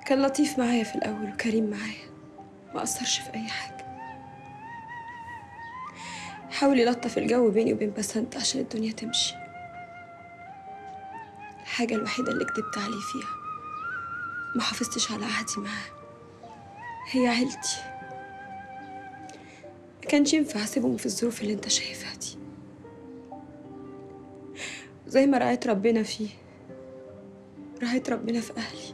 كان لطيف معايا في الأول وكريم معايا ما أثرش في أي حاجة حاول يلطف الجو بيني وبين بسنت عشان الدنيا تمشي الحاجة الوحيدة اللي كدبت عليه فيها ما حافظتش على عهدي معاه هي عيلتي ما كانش ينفع اسيبهم في الظروف اللي انت شايفها دي زي ما رعيت ربنا فيه رعيت ربنا في اهلي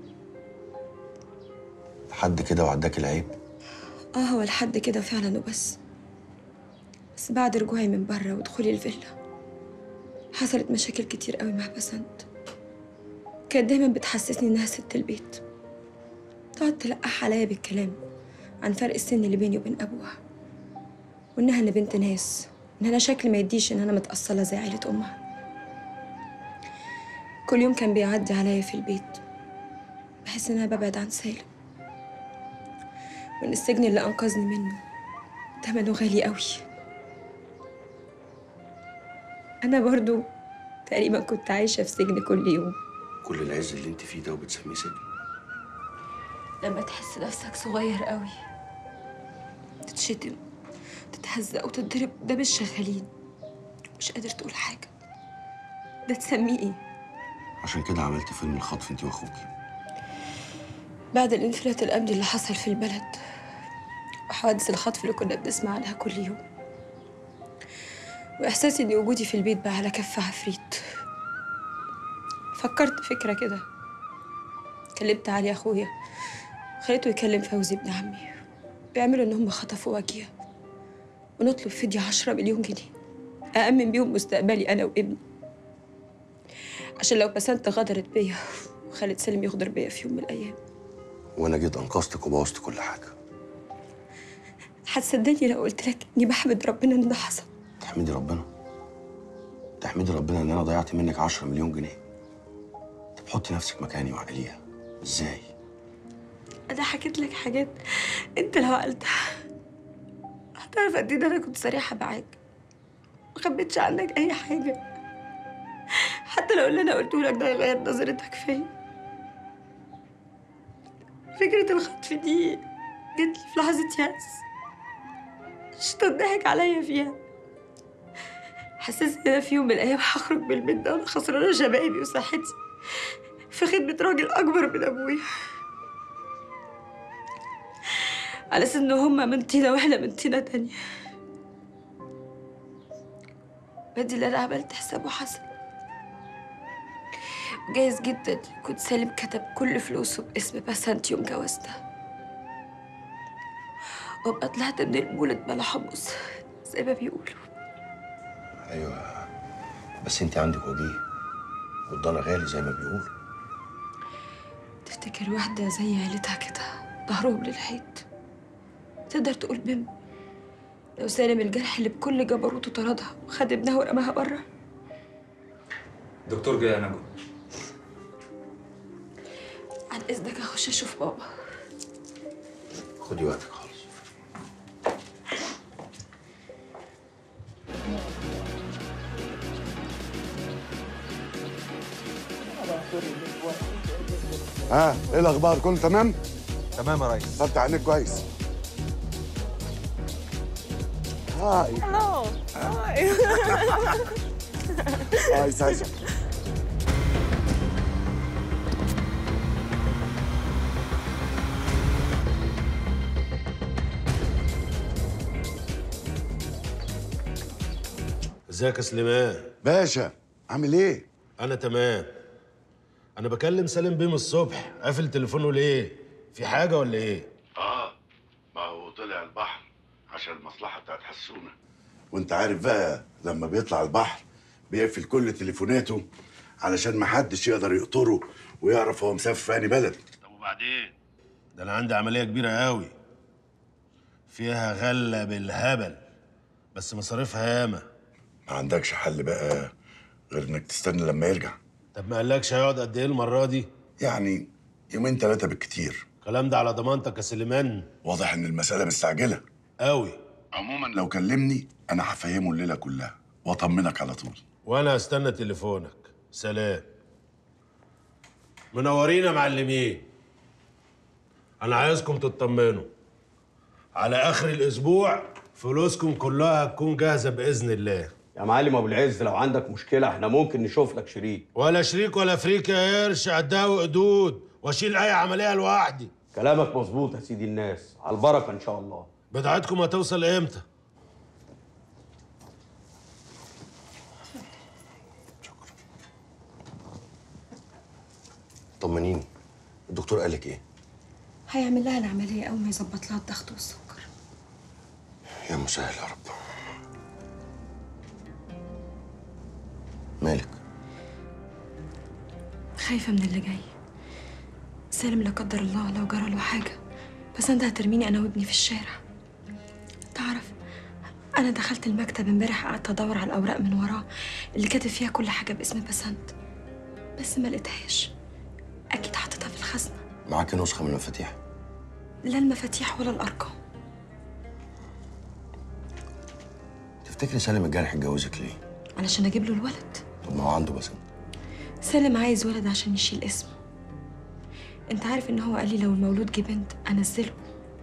لحد كده وعداك العيب اه هو لحد كده فعلا وبس بس بعد رجوعي من بره ودخولي الفيلا حصلت مشاكل كتير قوي مع بسنت كانت دايما بتحسسني انها ست البيت تقعد تلقح عليا بالكلام عن فرق السن اللي بيني وبين ابوها وانها انا بنت ناس ان انا شكلي ما يديش ان انا متاصله زي عيله امها كل يوم كان بيعدي عليا في البيت بحس ان انا ببعد عن سالم وان السجن اللي انقذني منه تمنه غالي قوي انا برضو تقريبا كنت عايشه في سجن كل يوم كل العز اللي انت فيه ده وبتسميه سجن لما تحس نفسك صغير قوي تتشتم تتهزق وتتضرب ده مش شغالين مش قادر تقول حاجة ده تسميه ايه عشان كده عملت فيلم الخطف انت واخوكي بعد الانفلات الأمني اللي حصل في البلد وحوادث الخطف اللي كنا بنسمع عنها كل يوم وإحساسي إن وجودي في البيت بقى على كف عفريت فكرت فكرة كده كلمت علي أخويا خليته يكلم فوزي ابن عمي بيعملوا إن هم خطفوا وجيه ونطلب فدية عشرة مليون جنيه أأمن بيهم مستقبلي أنا وابني عشان لو بسنت غدرت بيا وخالد سالم يغدر بيا في يوم من الأيام وانا جيت انقذتك وبوظت كل حاجه هتصدقني لو قلت لك إني بحمد ربنا إن ده حصل تحمدي ربنا تحمدي ربنا ان انا ضيعت منك 10 مليون جنيه طب حطي نفسك مكاني وعقليها ازاي أنا حكيت لك حاجات أنت لو عقلتها هتعرف قد إيه إن أنا كنت صريحة معاك ما خبيتش عنك أي حاجة حتى لو اللي أنا قلته لك ده هيغير نظرتك فيا فكرة الخطف دي جت لي في لحظة يأس الشيطان ضحك عليا فيها حسيت إن أنا في يوم من الأيام هخرج من البيت ده وأنا خسرانة شبابي وصحتي في خدمة راجل أكبر من أبويا على أساس إن هما من طينة وإحنا من طينة تانية بدي اللي أنا عملت حسابه حصل جايز جدا كنت سالم كتب كل فلوسه باسم بسنت يوم جوازتها وابقى طلعت من المولد بلا حمص زي ما بيقولوا ايوه بس انت عندك وجيه والضنا غالي زي ما بيقولوا تفتكر واحدة زي عيلتها كده ظهرهم للحيط تقدر تقول بم لو سالم الجرح اللي بكل جبروته طردها وخد ابنها ورماها بره دكتور جاي انا جوه عن اذنك اخش اشوف بابا خدي وقتك خالص ها ايه الاخبار كله تمام تمام يا ريس فتح عينيك كويس هاي Hello. Hi. هاي سايسة ازيك يا سليمان باشا عامل ايه انا تمام انا بكلم سالم بيه من الصبح قافل تليفونه ليه في حاجه ولا ايه اه ما هو طلع البحر عشان المصلحه بتاعت حسونه وانت عارف بقى لما بيطلع البحر بيقفل كل تليفوناته علشان ما حدش يقدر يقطره ويعرف هو مسافر في انهي بلد طب وبعدين ده انا عندي عمليه كبيره قوي فيها غله بالهبل بس مصاريفها ياما ما عندكش حل بقى غير انك تستنى لما يرجع طب ما قالكش هيقعد قد ايه المره دي يعني يومين ثلاثه بالكتير الكلام ده على ضمانتك يا سليمان واضح ان المساله مستعجله قوي عموما لو كلمني انا هفهمه الليله كلها واطمنك على طول وانا هستنى تليفونك سلام منورين يا معلمين انا عايزكم تطمنوا على اخر الاسبوع فلوسكم كلها هتكون جاهزه باذن الله يا معلم ابو العز لو عندك مشكله احنا ممكن نشوف لك شريك ولا شريك ولا فريك يا قرش قدها وقدود واشيل اي عمليه لوحدي كلامك مظبوط يا سيدي الناس على البركه ان شاء الله بضاعتكم هتوصل امتى طمنيني الدكتور قال لك ايه هيعمل لها العملية أول ما يظبط لها الضغط والسكر يا مسهل يا رب مالك خايفة من اللي جاي سالم لا قدر الله لو جرى له حاجة بسنت هترميني أنا وابني في الشارع تعرف أنا دخلت المكتب امبارح قعدت أدور على الأوراق من وراه اللي كاتب فيها كل حاجة باسم بسنت بس ما لقيتهاش أكيد حاططها في الخزنة معاك نسخه من المفاتيح لا المفاتيح ولا الأرقام تفتكري سالم الجارح اتجوزك ليه علشان أجيب له الولد طب ما هو عنده بس سالم عايز ولد عشان يشيل اسمه انت عارف ان هو قال لي لو المولود جه بنت انزله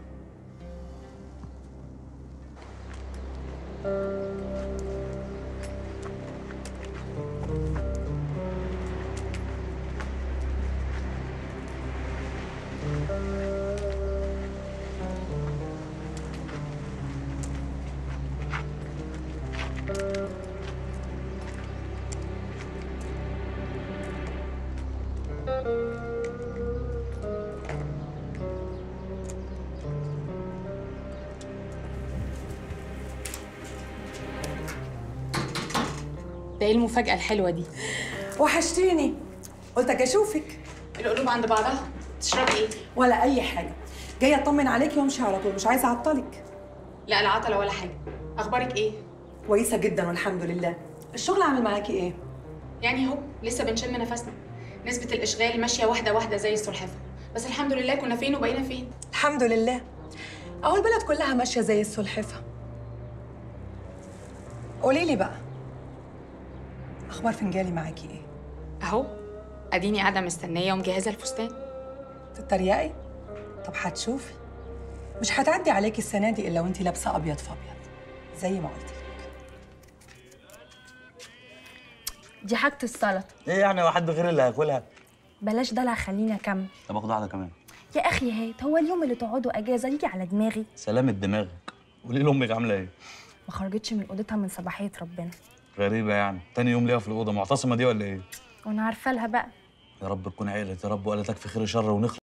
ده ايه المفاجأة الحلوة دي؟ وحشتيني قلت اجي اشوفك القلوب عند بعضها تشربي ايه؟ ولا اي حاجه جايه اطمن عليكي وامشي على طول مش عايزه اعطلك لا لا عطلة ولا حاجة أخبارك ايه؟ كويسه جدا والحمد لله الشغل عامل معاكي ايه يعني اهو لسه بنشم نفسنا نسبة الإشغال ماشية واحدة واحدة زي السلحفة بس الحمد لله كنا فين وبقينا فين الحمد لله اهو البلد كلها ماشيه زي السلحفه قولي لي بقى اخبار فنجالي معاكي ايه أهو أديني قاعدة مستنية ومجهزة الفستان تتريقي طب هتشوفي مش هتعدي عليكي السنه دي الا وانتي لابسه ابيض في ابيض زي ما قلت لك دي حاجة السلطة ايه يعني هو حد غير اللي هياكلها بلاش دلع خليني أكمل طب اخد واحده كمان يا أخي هات هو اليوم اللي تقعدوا أجازة يجي على دماغي سلامة دماغك قولي لامك عامله ايه ما خرجتش من أوضتها من صباحية ربنا غريبه يعني تاني يوم ليها في الاوضه معتصمه دي ولا ايه وأنا عارفة لها بقى يا رب تكون عقلت يا رب وقالت لك في خير شر ونخلص